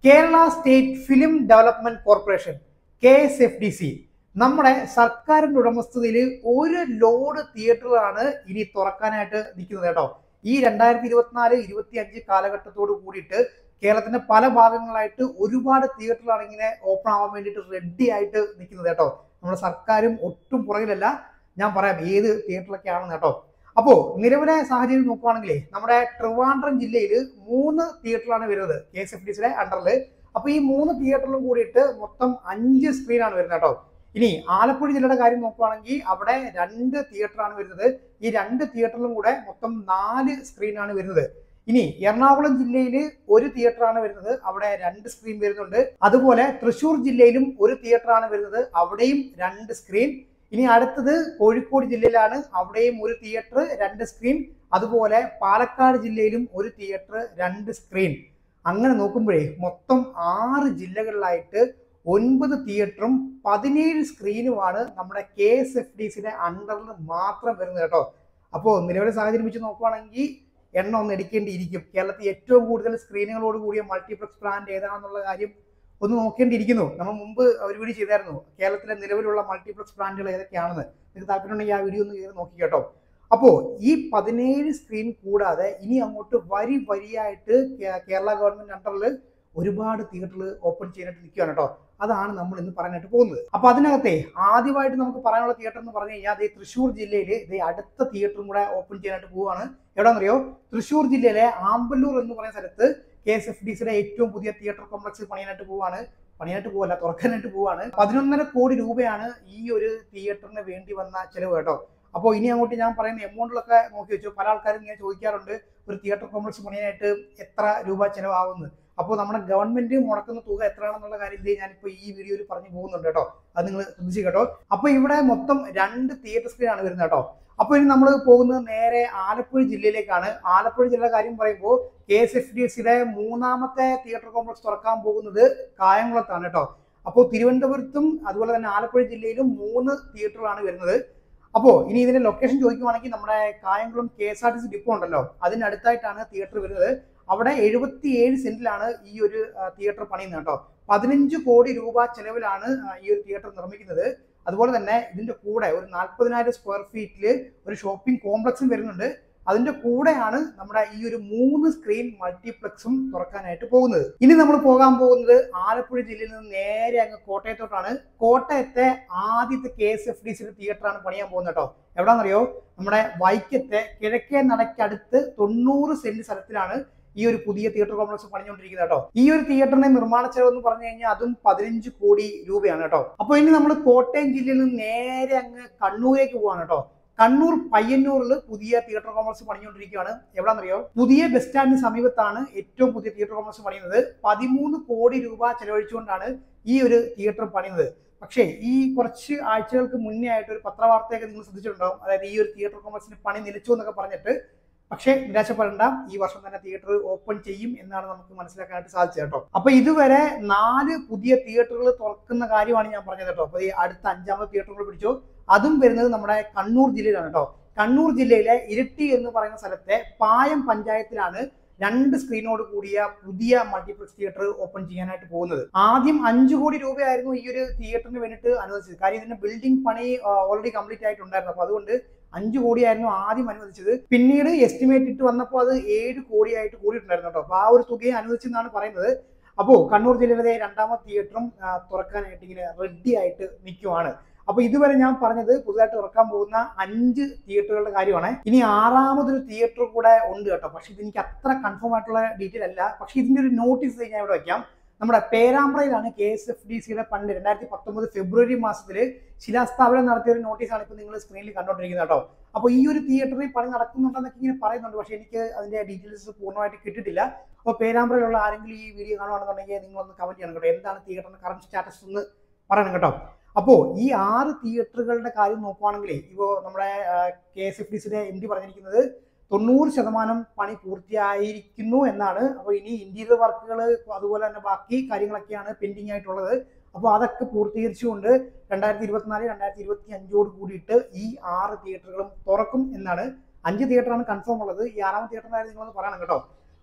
Kerala state film development corporation K S F D C നമ്മുടെ സർക്കാരിന്റെ ഉടമസ്ഥതയിൽ ഒരു ലോഡ് തിയേറ്ററുകളാണ് ഇനി തുറക്കാനായിട്ട് നിൽക്കുന്നത് കേട്ടോ ഈ രണ്ടായിരത്തി ഇരുപത്തിനാല് ഇരുപത്തി അഞ്ച് കാലഘട്ടത്തോട് കൂടിയിട്ട് കേരളത്തിന്റെ പല ഭാഗങ്ങളായിട്ട് ഒരുപാട് തിയേറ്ററുകളാണ് ഇങ്ങനെ ഓപ്പൺ ആവാൻ വേണ്ടിയിട്ട് റെഡി ആയിട്ട് നിൽക്കുന്നത് കേട്ടോ നമ്മുടെ സർക്കാരും ഒട്ടും പുറകിലല്ല ഞാൻ പറയാം ഏത് തിയേറ്ററിലൊക്കെ ആണെന്ന് കേട്ടോ അപ്പോൾ നിലവിലെ സാഹചര്യം നോക്കുകയാണെങ്കിൽ നമ്മുടെ ട്രിവാൻഡ്രം ജില്ലയിൽ മൂന്ന് തിയേറ്ററിലാണ് വരുന്നത് കെ എസ് എഫ് ഡി സിയുടെ അണ്ടറിൽ അപ്പോൾ ഈ മൂന്ന് തിയേറ്ററിലും കൂടിയിട്ട് മൊത്തം അഞ്ച് സ്ക്രീനാണ് വരുന്നത് കേട്ടോ ഇനി ആലപ്പുഴ ജില്ലയുടെ കാര്യം നോക്കുകയാണെങ്കിൽ അവിടെ രണ്ട് തിയേറ്ററാണ് വരുന്നത് ഈ രണ്ട് തിയേറ്ററിലും കൂടെ മൊത്തം നാല് സ്ക്രീനാണ് വരുന്നത് ഇനി എറണാകുളം ജില്ലയിൽ ഒരു തിയേറ്ററാണ് വരുന്നത് അവിടെ രണ്ട് സ്ക്രീൻ വരുന്നുണ്ട് അതുപോലെ തൃശ്ശൂർ ജില്ലയിലും ഒരു തിയേറ്ററാണ് വരുന്നത് അവിടെയും രണ്ട് സ്ക്രീൻ ഇനി അടുത്തത് കോഴിക്കോട് ജില്ലയിലാണ് അവിടെയും ഒരു തിയേറ്റർ രണ്ട് സ്ക്രീൻ അതുപോലെ പാലക്കാട് ജില്ലയിലും ഒരു തിയേറ്റർ രണ്ട് സ്ക്രീൻ അങ്ങനെ നോക്കുമ്പോഴേ മൊത്തം ആറ് ജില്ലകളിലായിട്ട് ഒൻപത് തിയേറ്ററും പതിനേഴ് സ്ക്രീനുമാണ് നമ്മുടെ കെ എസ് എഫ് ഡി സിയുടെ അണ്ടറിൽ മാത്രം വരുന്നത് കേട്ടോ അപ്പോൾ നിലവിലെ സാഹചര്യം വെച്ച് നോക്കുവാണെങ്കിൽ എണ്ണം ഒന്ന് എടുക്കേണ്ടിയിരിക്കും കേരളത്തിൽ ഏറ്റവും കൂടുതൽ സ്ക്രീനുകളോട് കൂടിയ മൾട്ടിപ്ലക്സ് ബ്രാൻഡ് ഏതാണെന്നുള്ള കാര്യം ഒന്ന് നോക്കേണ്ടിയിരിക്കുന്നു നമ്മൾ മുമ്പ് ഒരു വീഡിയോ ചെയ്തായിരുന്നു കേരളത്തിലെ നിലവിലുള്ള മൾട്ടിപ്ലക്സ് ബ്രാൻഡുകൾ ഏതൊക്കെയാണെന്ന് നിങ്ങൾക്ക് താല്പര്യമുണ്ടെങ്കിൽ ആ വീഡിയോ ഒന്ന് കയറി നോക്കി കേട്ടോ അപ്പോൾ ഈ പതിനേഴ് സ്ക്രീൻ കൂടാതെ ഇനി അങ്ങോട്ട് വരി വരിയായിട്ട് കേ- കേരള ഗവൺമെന്റ് അണ്ടറിൽ ഒരുപാട് തിയേറ്ററുകൾ ഓപ്പൺ ചെയ്യാനായിട്ട് നിൽക്കുകയാണ് കേട്ടോ അതാണ് നമ്മൾ ഇന്ന് പറയാനായിട്ട് പോകുന്നത് അപ്പൊ അതിനകത്തെ ആദ്യമായിട്ട് നമുക്ക് പറയാനുള്ള തിയേറ്റർ എന്ന് പറഞ്ഞു കഴിഞ്ഞാൽ അതേ തൃശ്ശൂർ ജില്ലയിൽ ഇതേ അടുത്ത തിയേറ്ററും കൂടെ ഓപ്പൺ ചെയ്യാനായിട്ട് പോവുകയാണ് എവിടെയാണെന്നറിയോ തൃശ്ശൂർ ജില്ലയിലെ ആമ്പല്ലൂർ എന്ന് പറയുന്ന സ്ഥലത്ത് കെ എസ് എഫ് ഡി സിയുടെ ഏറ്റവും പുതിയ തിയേറ്റർ കോംപ്ലക്സ് പണിയാനായിട്ട് പോവാണ് പണിയായിട്ട് പോവല്ല തുറക്കാനായിട്ട് പോവാണ് പതിനൊന്നര കോടി രൂപയാണ് ഈ ഒരു തിയേറ്ററിന് വേണ്ടി വന്ന ചെലവ് കേട്ടോ അപ്പോൾ ഇനി അങ്ങോട്ട് ഞാൻ പറയുന്ന എമൗണ്ടിലൊക്കെ നോക്കി വെച്ചു പല ആൾക്കാരും ഇങ്ങനെ ചോദിക്കാറുണ്ട് ഒരു തിയേറ്റർ കോംപ്ലക്സ് പണിയാനായിട്ട് എത്ര രൂപ ചെലവാകുന്നു അപ്പോൾ നമ്മുടെ ഗവൺമെന്റ് മുടക്കുന്ന തുക എത്രയാണെന്നുള്ള കാര്യം ഇത് ഞാനിപ്പോൾ ഈ വീഡിയോയിൽ പറഞ്ഞു പോകുന്നുണ്ട് കേട്ടോ അത് നിങ്ങൾ ശ്രദ്ധിച്ചു കേട്ടോ അപ്പോൾ ഇവിടെ മൊത്തം രണ്ട് തിയേറ്റർ സ്ക്രീൻ ആണ് വരുന്നത് കേട്ടോ അപ്പോൾ ഇനി നമ്മൾ പോകുന്നത് നേരെ ആലപ്പുഴ ജില്ലയിലേക്കാണ് ആലപ്പുഴ ജില്ലയുടെ കാര്യം പറയുമ്പോൾ കെ എസ് എഫ് ഡി സിയുടെ മൂന്നാമത്തെ തിയേറ്റർ കോംപ്ലക്സ് തുറക്കാൻ പോകുന്നത് കായംകുളത്താണ് കേട്ടോ അപ്പോൾ തിരുവനന്തപുരത്തും അതുപോലെ തന്നെ ആലപ്പുഴ ജില്ലയിലും മൂന്ന് തിയേറ്ററുകളാണ് വരുന്നത് അപ്പോൾ ഇനി ഇതിന്റെ ലൊക്കേഷൻ ചോദിക്കുവാണെങ്കിൽ നമ്മുടെ Kayamkulam K S R T C depot ഉണ്ടല്ലോ അതിനടുത്തായിട്ടാണ് തിയേറ്റർ വരുന്നത് അവിടെ എഴുപത്തിയേഴ് സെന്റിലാണ് ഈ ഒരു ആ, തിയേറ്റർ പണിയുന്നത് കേട്ടോ പതിനഞ്ച് കോടി രൂപ ചെലവിലാണ് ആ, ഈ ഒരു തിയേറ്റർ നിർമ്മിക്കുന്നത് അതുപോലെ തന്നെ ഇതിന്റെ കൂടെ ഒരു നാൽപ്പതിനായിരം സ്ക്വയർ ഫീറ്റിൽ ഒരു ഷോപ്പിംഗ് കോംപ്ലക്സും വരുന്നുണ്ട് അതിന്റെ കൂടെയാണ് നമ്മുടെ ഈ ഒരു മൂന്ന് സ്ക്രീൻ മൾട്ടിപ്ലക്സും തുറക്കാനായിട്ട് പോകുന്നത് ഇനി നമ്മൾ പോകാൻ പോകുന്നത് ആലപ്പുഴ ജില്ലയിൽ നിന്ന് നേരെ അങ്ങ് കോട്ടയത്തോട്ടാണ് കോട്ടയത്തെ ആദ്യത്തെ കെ എസ് എഫ് ഡി സിയുടെ തിയേറ്ററാണ് പണിയാൻ പോകുന്നത് കേട്ടോ എവിടാന്നറിയോ നമ്മുടെ വൈക്കത്തെ കിഴക്കേ നടക്കടുത്ത് തൊണ്ണൂറ് സെന്റ് സ്ഥലത്തിലാണ് ഈ ഒരു പുതിയ തിയേറ്റർ കോംപ്ലക്സ് പണിഞ്ഞുകൊണ്ടിരിക്കുന്നത് കേട്ടോ ഈ ഒരു തിയേറ്ററിന്റെ നിർമ്മാണ ചെലവ് എന്ന് പറഞ്ഞു കഴിഞ്ഞാൽ അതും പതിനഞ്ച് കോടി രൂപയാണ് കേട്ടോ അപ്പൊ ഇനി നമ്മൾ കോട്ടയം ജില്ലയിൽ നിന്ന് നേരെ അങ്ങ് കണ്ണൂരേക്ക് പോവാണ് കേട്ടോ കണ്ണൂർ പയ്യന്നൂരിൽ പുതിയ തിയേറ്റർ കോംപ്ലക്സ് പണിഞ്ഞുകൊണ്ടിരിക്കുകയാണ് എവിടാന്നറിയോ പുതിയ ബസ് സ്റ്റാൻഡിന് സമീപത്താണ് ഏറ്റവും പുതിയ തിയേറ്റർ കോംപ്ലക്സ് പണിയുന്നത് പതിമൂന്ന് കോടി രൂപ ചെലവഴിച്ചുകൊണ്ടാണ് ഈ ഒരു തിയേറ്റർ പണിയുന്നത് പക്ഷേ ഈ കുറച്ച് ആഴ്ചകൾക്ക് മുന്നേ ആയിട്ട് ഒരു പത്രവാർത്തയൊക്കെ നിങ്ങൾ ശ്രദ്ധിച്ചിട്ടുണ്ടാവും അതായത് ഈ ഒരു തിയേറ്റർ കോംപ്ലക്സിന് പണി നിലച്ചു എന്നൊക്കെ പറഞ്ഞിട്ട് പക്ഷേ നിരാശപ്പെടേണ്ട ഈ വർഷം തന്നെ തിയേറ്റർ ഓപ്പൺ ചെയ്യും എന്നാണ് നമുക്ക് മനസ്സിലാക്കാനായിട്ട് സാധിച്ചത് കേട്ടോ അപ്പൊ ഇതുവരെ നാല് പുതിയ തിയേറ്ററുകൾ തുറക്കുന്ന കാര്യമാണ് ഞാൻ പറഞ്ഞത് കേട്ടോ അപ്പൊ ഈ അടുത്ത അഞ്ചാമത്തെ തിയേറ്ററുകൾ പിടിച്ചു അതും വരുന്നത് നമ്മുടെ കണ്ണൂർ ജില്ലയിലാണ് കേട്ടോ കണ്ണൂർ ജില്ലയിലെ ഇരിട്ടി എന്ന് പറയുന്ന സ്ഥലത്തെ പായം പഞ്ചായത്തിലാണ് രണ്ട് സ്ക്രീനോട് കൂടിയ പുതിയ മൾട്ടിപ്ലക്സ് തിയേറ്റർ ഓപ്പൺ ചെയ്യാനായിട്ട് പോകുന്നത് ആദ്യം അഞ്ചു കോടി രൂപയായിരുന്നു ഈ ഒരു തിയേറ്ററിന് വേണ്ടിയിട്ട് അനുവദിച്ചത് കാര്യം ഇതിന്റെ ബിൽഡിംഗ് പണി ഓൾറെഡി കംപ്ലീറ്റ് ആയിട്ടുണ്ടായിരുന്നു അപ്പൊ അതുകൊണ്ട് അഞ്ചു കോടിയായിരുന്നു ആദ്യം അനുവദിച്ചത് പിന്നീട് എസ്റ്റിമേറ്റ് ഇട്ട് വന്നപ്പോൾ അത് ഏഴ് കോടിയായിട്ട് കൂടിയിട്ടുണ്ടായിരുന്നു കേട്ടോ അപ്പൊ ആ ഒരു തുകയെ അനുവദിച്ചെന്നാണ് പറയുന്നത് അപ്പോൾ കണ്ണൂർ ജില്ലയിലെ രണ്ടാമത്തെ തിയേറ്ററും ആ, തുറക്കാനായിട്ട് ഇങ്ങനെ റെഡി ആയിട്ട് നിൽക്കുവാണ് അപ്പൊ ഇതുവരെ ഞാൻ പറഞ്ഞത് പുതുതായിട്ട് തുറക്കാൻ പോകുന്ന അഞ്ച് തിയേറ്ററുകളുടെ കാര്യമാണ് ഇനി ആറാമതൊരു തിയേറ്റർ കൂടെ ഉണ്ട് കേട്ടോ പക്ഷെ ഇത് എനിക്ക് അത്ര കൺഫേം ആയിട്ടുള്ള ഡീറ്റെയിൽ അല്ല പക്ഷെ ഇതിന്റെ ഒരു നോട്ടീസ് ഞാൻ ഇവിടെ വെക്കാം നമ്മുടെ പേരാമ്പ്രയിലാണ് കെ എസ് എഫ് ഡി സിയുടെ പണ്ട് രണ്ടായിരത്തി പത്തൊമ്പത് ഫെബ്രുവരി മാസത്തിൽ ശിലാസ്ഥാപനം നടത്തിയ ഒരു നോട്ടീസാണ് ഇപ്പോൾ നിങ്ങൾ സ്ക്രീനിൽ കണ്ടോണ്ടിരിക്കുന്നത് കേട്ടോ അപ്പോൾ ഈ ഒരു തിയേറ്ററിൽ പണി നടക്കുന്നുണ്ടെന്നൊക്കെ ഇങ്ങനെ പറയുന്നുണ്ട് പക്ഷേ എനിക്ക് അതിന്റെ ഡീറ്റെയിൽസ് പൂർണ്ണമായിട്ട് കിട്ടിയിട്ടില്ല അപ്പോൾ പേരാമ്പ്രയിലുള്ള ആരെങ്കിലും ഈ വീഡിയോ കാണുകയാണെന്നുണ്ടെങ്കിൽ നിങ്ങളൊന്ന് കമന്റ് ചെയ്യണം കേട്ടോ എന്താണ് തിയേറ്ററിന്റെ കറണ്ട് സ്റ്റാറ്റസ് എന്ന് പറയണം കേട്ടോ അപ്പോൾ ഈ ആറ് തിയേറ്ററുകളുടെ കാര്യം നോക്കുവാണെങ്കിൽ ഇപ്പോൾ നമ്മുടെ കെ എസ് എഫ് ഡി സിയുടെ എം ഡി പറഞ്ഞിരിക്കുന്നത് തൊണ്ണൂറ് ശതമാനം പണി പൂർത്തിയായിരിക്കുന്നു എന്നാണ് അപ്പോൾ ഇനി ഇന്റീരിയർ വർക്കുകൾ അതുപോലെ തന്നെ ബാക്കി കാര്യങ്ങളൊക്കെയാണ് പെൻഡിങ് ആയിട്ടുള്ളത് അപ്പോൾ അതൊക്കെ പൂർത്തീകരിച്ചുകൊണ്ട് രണ്ടായിരത്തി ഇരുപത്തിനാല് രണ്ടായിരത്തി ഇരുപത്തി അഞ്ചോട് കൂടിയിട്ട് ഈ ആറ് തിയേറ്ററുകളും തുറക്കും എന്നാണ് അഞ്ച് തിയേറ്ററാണ് കൺഫേം ഉള്ളത് ഈ ആറാമത്തെ തിയേറ്ററിന്റെ കാര്യം നിങ്ങളൊന്ന് പറയണം കേട്ടോ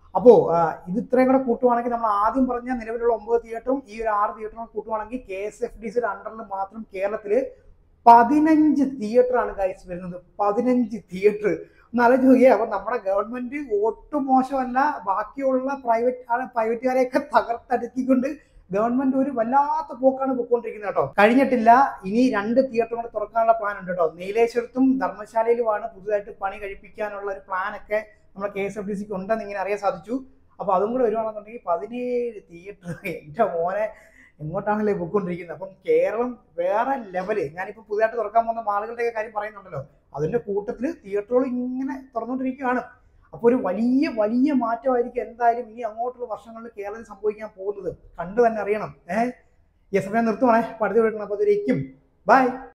അപ്പോൾ ഇത് ഇത്രയും കൂടെ കൂട്ടുവാണെങ്കിൽ നമ്മൾ ആദ്യം പറഞ്ഞ നിലവിലുള്ള ഒമ്പത് തിയേറ്ററും ഈ ഒരു ആറ് തിയേറ്ററും കൂട്ടുവാണെങ്കിൽ കെ എസ് എഫ് ഡി സിയുടെ അണ്ടറിൽ മാത്രം കേരളത്തിൽ പതിനഞ്ച് തിയേറ്ററാണ് ഗൈസ് വരുന്നത് പതിനഞ്ച് തിയേറ്റർ ഒന്ന് ആലോചിച്ച് നോക്കിയേ അപ്പൊ നമ്മുടെ ഗവൺമെന്റ് ഒട്ടും മോശമല്ല ബാക്കിയുള്ള പ്രൈവറ്റ് പ്രൈവറ്റുകാരെയൊക്കെ തകർത്തടുക്കിക്കൊണ്ട് ഗവൺമെന്റ് ഒരു വല്ലാത്ത പോക്കാണ് പോയിക്കൊണ്ടിരിക്കുന്നത് കേട്ടോ കഴിഞ്ഞിട്ടില്ല ഇനി രണ്ട് തിയേറ്റർ കൂടെ തുറക്കാനുള്ള പ്ലാൻ ഉണ്ട് കേട്ടോ നീലേശ്വരത്തും ധർമ്മശാലയിലുമാണ് പുതുതായിട്ട് പണി കഴിപ്പിക്കാനുള്ള ഒരു പ്ലാൻ ഒക്കെ നമ്മുടെ കെ എസ് എഫ് ഡി സിക്ക് ഉണ്ടെന്ന് ഇങ്ങനെ അറിയാൻ സാധിച്ചു അപ്പൊ അതും കൂടെ വരുവാണെന്നുണ്ടെങ്കിൽ പതിനേഴ് തിയേറ്റർ എന്റെ മോനെ എങ്ങോട്ടാണല്ലേ പോയിക്കൊണ്ടിരിക്കുന്നത് അപ്പം കേരളം വേറെ ലെവല് ഞാനിപ്പോ പുതുതായിട്ട് തുറക്കാൻ പോകുന്ന മാളുകളുടെ കാര്യം പറയുന്നുണ്ടല്ലോ അതിന്റെ കൂട്ടത്തിൽ തിയേറ്ററുകൾ ഇങ്ങനെ തുറന്നുകൊണ്ടിരിക്കുകയാണ് അപ്പോൾ ഒരു വലിയ വലിയ മാറ്റമായിരിക്കും എന്തായാലും ഇനി അങ്ങോട്ടുള്ള വർഷങ്ങളിൽ കേരളത്തിൽ സംഭവിക്കാൻ പോകുന്നത് കണ്ടു തന്നെ അറിയണം ഏഹ് യെസ് ഞാൻ നിർത്തുവാണേ പഠിത്തം എടുക്കണം അപ്പോൾ അതിലേക്കും ബൈ